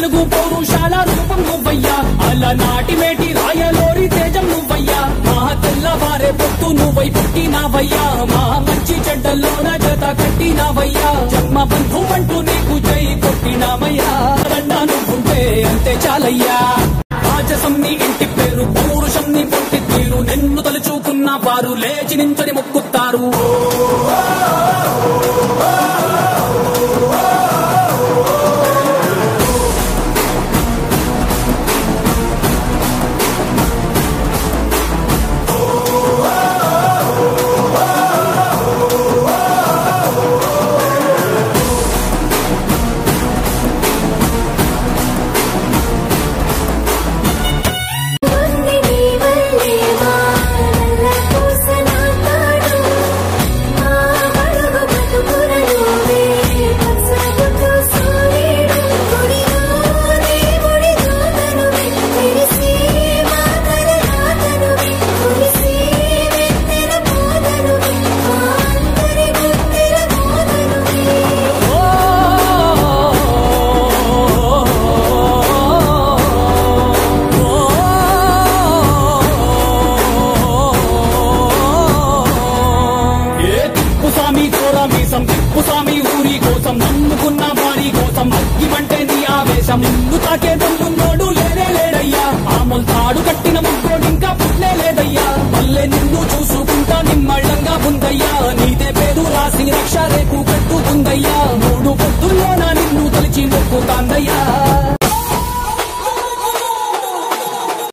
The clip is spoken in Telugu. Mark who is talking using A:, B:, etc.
A: అడుగు పౌరుషాల రూపం నువ్వయ్యా అలా నాటి మేటి రాయలోరి తేజం నువ్వయ్యా మా తెల్లవారే పొత్తు నువ్వై పుట్టినావయ్యా మా మంచి చెడ్డల్లోన జత కట్టినావయ్యా జన్మ బంధు అంటూ నీకు జై కొట్టినామయ్యా దండా నువ్వుంటే అంతే చాలయ్యా రాజసం నీ ఇంటి పేరు పౌరుషం నీ పొట్టి తీరు నిన్ను తలుచుకున్న వారు లేచి నించని మొక్కుతారు
B: వంది నీ వల్లే మా నల్ల పూసన తాడు మా బడుగు బతుకులలోవే పసగుతూ సూర్యుడు గుడిలో దేవుడి దూతనువే తెలిసి మా తల రాతనువే కురిసి వెన్నెల పోదనువే మా అందరి గుండెల మోదనువే
A: ఏ తిప్పు స్వామి కోరా మీసం తిప్పు స్వామి ఊరి కోసం నమ్ముకున్న వారి కోసం అగ్గిమంటే నీ ఆవేశం నిన్ను తాకే దమ్మున్నోడు లేనే లేడయ్యా ఆమల్ తాడు కట్టిన ముగ్గోడు ఇంకా పుట్లే లేదయ్యా మళ్ళీ నిన్ను చూసుకుంటా నిమ్మళ్ళంగా ఉందయ్యా నీదే పేరు రాసి రక్ష రేపు కట్టుకుందయ్యా మూడు పొద్దుల్లోన నిన్ను తలిచి మొక్కుతాందయ్యా